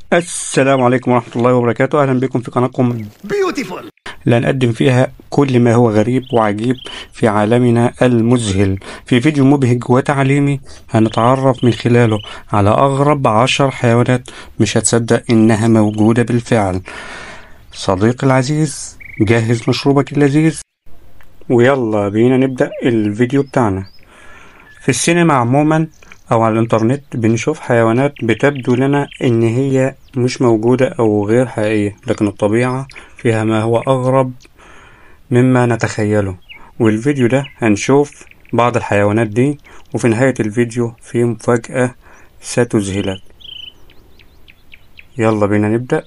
السلام عليكم ورحمة الله وبركاته أهلا بكم في قناتكم بيوتيفول اللي هنقدم فيها كل ما هو غريب وعجيب في عالمنا المذهل في فيديو مبهج وتعليمي هنتعرف من خلاله على أغرب عشر حيوانات مش هتصدق إنها موجودة بالفعل صديقي العزيز جهز مشروبك اللذيذ ويلا بينا نبدأ الفيديو بتاعنا في السينما عموما أو على الإنترنت بنشوف حيوانات بتبدو لنا إن هي مش موجودة أو غير حقيقية لكن الطبيعة فيها ما هو أغرب مما نتخيله والفيديو ده هنشوف بعض الحيوانات دي وفي نهاية الفيديو في مفاجأة ستذهلك يلا بينا نبدأ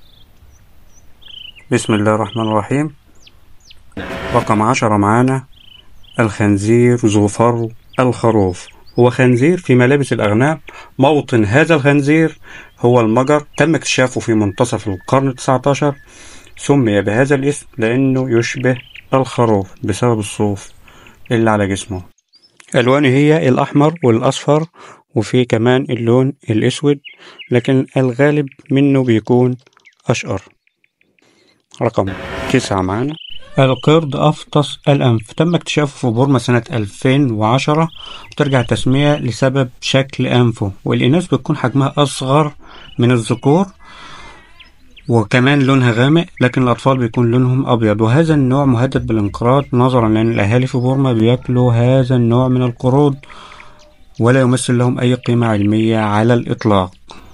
بسم الله الرحمن الرحيم رقم عشرة معانا الخنزير ذو فرو الخروف هو خنزير في ملابس الأغنام موطن هذا الخنزير هو المجر تم اكتشافه في منتصف القرن التسعة عشر سمي بهذا الاسم لأنه يشبه الخروف بسبب الصوف اللي على جسمه ألوانه هي الأحمر والأصفر وفي كمان اللون الأسود لكن الغالب منه بيكون أشقر رقم تسعة معانا القرد أفطس الأنف تم اكتشافه في بورما سنة 2010 وترجع التسمية لسبب شكل أنفه والإناث بتكون حجمها أصغر من الذكور وكمان لونها غامق لكن الأطفال بيكون لونهم أبيض وهذا النوع مهدد بالانقراض نظرا لأن الأهالي في بورما بياكلوا هذا النوع من القرود ولا يمثل لهم أي قيمة علمية على الإطلاق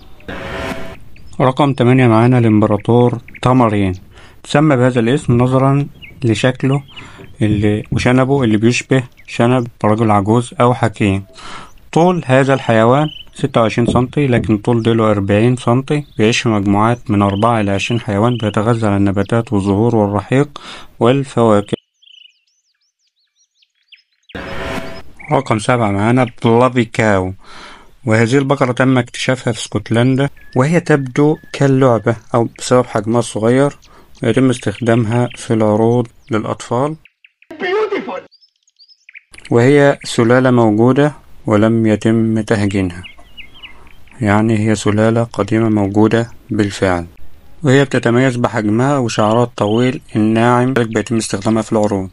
رقم 8 معانا الإمبراطور تامارين تسمى بهذا الاسم نظرا لشكله اللي وشنبه اللي بيشبه شنب رجل عجوز أو حكيم طول هذا الحيوان ستة وعشرين سنتي لكن طول ديله أربعين سنتي بيعيش في مجموعات من أربعة إلى عشرين حيوان بيتغذى على النباتات والزهور والرحيق والفواكه رقم سبعة معانا بلافي كاو وهذه البقرة تم اكتشافها في اسكتلندا وهي تبدو كاللعبة أو بسبب حجمها الصغير ويتم استخدامها في العروض للأطفال بيوتيفول وهي سلالة موجودة ولم يتم تهجينها يعني هي سلالة قديمة موجودة بالفعل وهي بتتميز بحجمها وشعرها الطويل الناعم لذلك بيتم استخدامها في العروض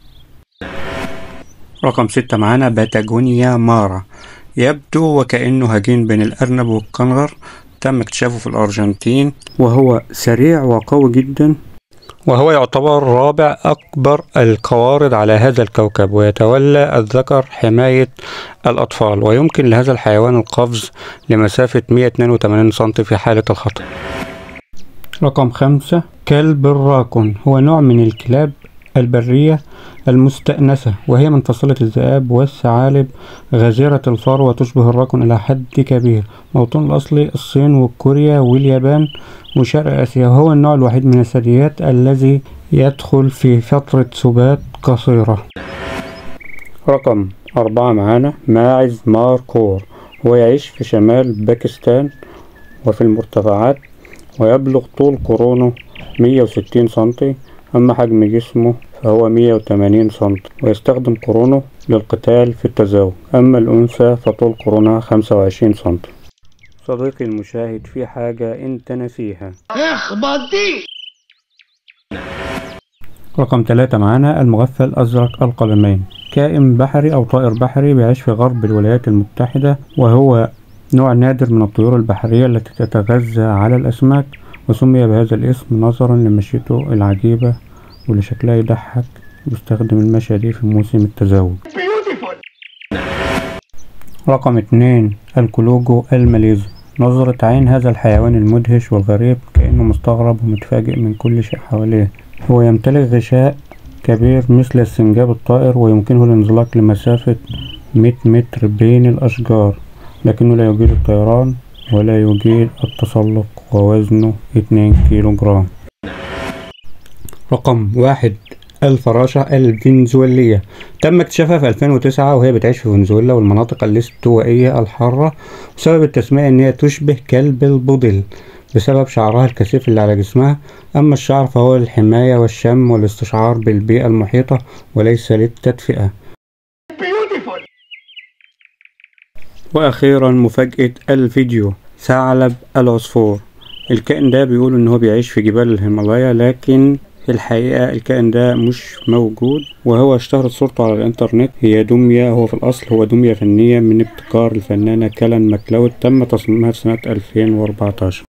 رقم ستة معانا باتاجونيا مارا يبدو وكأنه هجين بين الأرنب والكنغر تم اكتشافه في الأرجنتين وهو سريع وقوي جدا وهو يعتبر رابع أكبر القوارض على هذا الكوكب ويتولى الذكر حماية الأطفال ويمكن لهذا الحيوان القفز لمسافة 182 سم في حالة الخطر رقم خمسة كلب الراكون هو نوع من الكلاب البرية المستأنسة وهي من فصيلة الذئاب والثعالب غزيرة الفرو وتشبه الراكون إلى حد كبير موطن الأصلي الصين وكوريا واليابان وشرق آسيا وهو النوع الوحيد من الثدييات الذي يدخل في فترة سبات قصيرة رقم أربعة معانا ماعز ماركور هو يعيش في شمال باكستان وفي المرتفعات ويبلغ طول قرونه مية وستين سنتي أما حجم جسمه فهو مية وتمانين سنتي ويستخدم قرونه للقتال في التزاوج أما الأنثى فطول قرونها خمسة وعشرين سنتي صديقي المشاهد في حاجة أنت نسيها اخبط دي رقم ثلاثة معانا المغفل الأزرق القلمين كائن بحري أو طائر بحري بيعيش في غرب الولايات المتحدة وهو نوع نادر من الطيور البحرية التي تتغذى على الأسماك وسمي بهذا الاسم نظرا لمشيته العجيبة واللي شكلها يضحك بيستخدم المشية دي في موسم التزاوج بيوتيفول رقم اتنين الكلوجو الماليزي نظرة عين هذا الحيوان المدهش والغريب كأنه مستغرب ومتفاجئ من كل شيء حواليه هو يمتلك غشاء كبير مثل السنجاب الطائر ويمكنه الانزلاق لمسافة 100 متر بين الأشجار لكنه لا يجيد الطيران ولا يجيد التسلق ووزنه 2 كيلو جرام رقم واحد الفراشة الفنزويلية تم اكتشافها في 2009 وهي بتعيش في فنزويلا والمناطق الاستوائية الحارة وسبب التسمية إن هي تشبه كلب البودل بسبب شعرها الكثيف اللي على جسمها أما الشعر فهو للحماية والشم والاستشعار بالبيئة المحيطة وليس للتدفئة بيوتيفول وأخيرا مفاجأة الفيديو ثعلب العصفور الكائن ده بيقولوا ان هو بيعيش في جبال الهيمالايا لكن في الحقيقة الكائن ده مش موجود وهو اشتهرت صورته على الانترنت هي دمية هو في الاصل هو دمية فنية من ابتكار الفنانة كالان ماكلاود تم تصميمها في سنة 2014